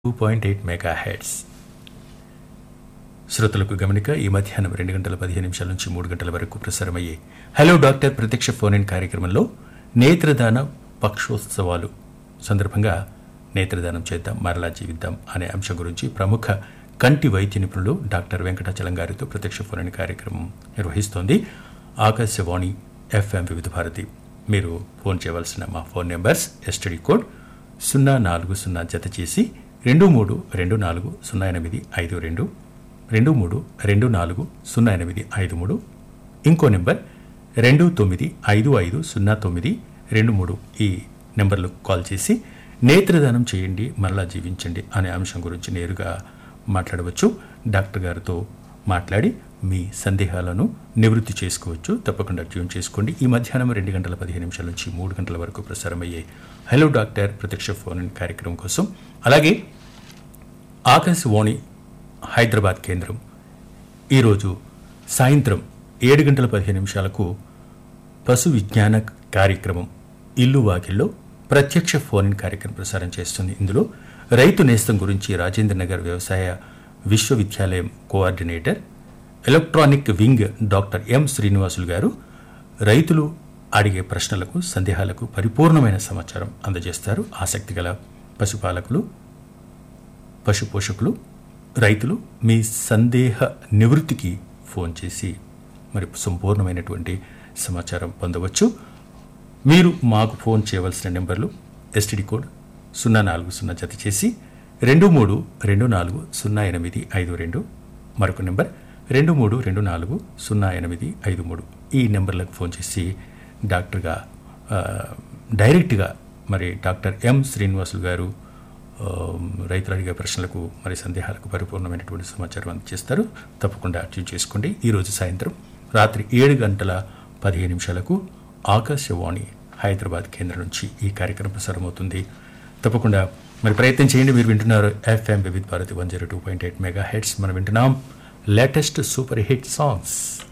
two point eight mega hertz శ్రోతలకు గమనిక ఈ మధ్యాహ్నం రెండు గంటల పదిహేను నిమిషాల నుంచి మూడు గంటల వరకు ప్రసారమయ్యే హలో డాక్టర్ ప్రత్యక్ష ఫోన్ ఇన్ కార్యక్రమంలో నేత్రదాన పక్షోత్సవాలు సందర్భంగా నేత్రదానం చేద్దాం మరలా జీవిద్దాం అనే అంశం గురించి ప్రముఖ కంటి వైద్య నిపుణులు డాక్టర్ వెంకటాచలం గారితో ప్రత్యక్ష ఫోన్ ఇన్ కార్యక్రమం నిర్వహిస్తోంది ఆకాశవాణి ఎఫ్ఎం వివిధ భారతి మీరు ఫోన్ చేయవలసిన మా ఫోన్ నెంబర్స్ ఎస్టీడీ కోడ్ సున్నా నాలుగు సున్నా జత చేసి రెండు మూడు రెండు నాలుగు సున్నా ఎనిమిది ఐదు రెండు రెండు మూడు రెండు నాలుగు సున్నా ఎనిమిది ఐదు మూడు ఇంకో నెంబర్ రెండు తొమ్మిది ఐదు ఐదు సున్నా తొమ్మిది రెండు మూడు ఈ నెంబర్లకు కాల్ చేసి నేత్రదానం చేయండి మరలా జీవించండి అనే అంశం గురించి నేరుగా మాట్లాడవచ్చు డాక్టర్ గారితో మాట్లాడి మీ సందేహాలను నివృత్తి చేసుకోవచ్చు తప్పకుండా ట్యూన్ చేసుకోండి ఈ మధ్యాహ్నం రెండు గంటల పదిహేను నిమిషాల నుంచి మూడు గంటల వరకు ప్రసారమయ్యే హలో డాక్టర్ ప్రత్యక్ష ఫోన్ ఇన్ కార్యక్రమం కోసం అలాగే ఆకాశవాణి హైదరాబాద్ కేంద్రం ఈరోజు సాయంత్రం ఏడు గంటల పదిహేను నిమిషాలకు పశు విజ్ఞాన కార్యక్రమం ఇల్లు వాకిల్లో ప్రత్యక్ష ఫోన్ ఇన్ కార్యక్రమం ప్రసారం చేస్తుంది ఇందులో రైతు నేస్తం గురించి రాజేంద్ర నగర్ వ్యవసాయ విశ్వవిద్యాలయం coordinator electronic wing doctor M Srinivasulu garu రైతులు అడిగే ప్రశ్నలకు సందేహాలకు పరిపూర్ణమైన సమాచారం అందజేస్తారు ఆసక్తి గల పశుపాలకులు పశు పోషకులు రైతులు మీ సందేహ నివృత్తికి ఫోన్ చేసి మరి సంపూర్ణమైనటువంటి సమాచారం పొందవచ్చు మీరు మాకు ఫోన్ చేయవలసిన నెంబర్లు ఎస్టీడీ కోడ్ సున్నా నాలుగు సున్నా జత చేసి రెండు మూడు రెండు నాలుగు సున్నా ఎనిమిది ఐదు రెండు మరొక నెంబర్ రెండు మూడు రెండు నాలుగు సున్నా ఎనిమిది ఐదు మూడు ఈ నెంబర్లకు ఫోన్ చేసి డాక్టర్గా ఆ, డైరెక్ట్గా మరి డాక్టర్ ఎం శ్రీనివాసులు గారు ఆ, రైతులు అడిగే ప్రశ్నలకు మరి సందేహాలకు పరిపూర్ణమైనటువంటి సమాచారం అందజేస్తారు తప్పకుండా ట్యూన్ చేసుకోండి ఈరోజు సాయంత్రం రాత్రి ఏడు గంటల పదిహేను నిమిషాలకు ఆకాశవాణి హైదరాబాద్ కేంద్రం నుంచి ఈ కార్యక్రమం ప్రసారమవుతుంది తప్పకుండా మరి ప్రయత్నం చేయండి మీరు వింటున్నారు FM Vividh Bharati one zero two point eight mega hertz మనం వింటున్నాం లేటెస్ట్ సూపర్ హిట్ సాంగ్స్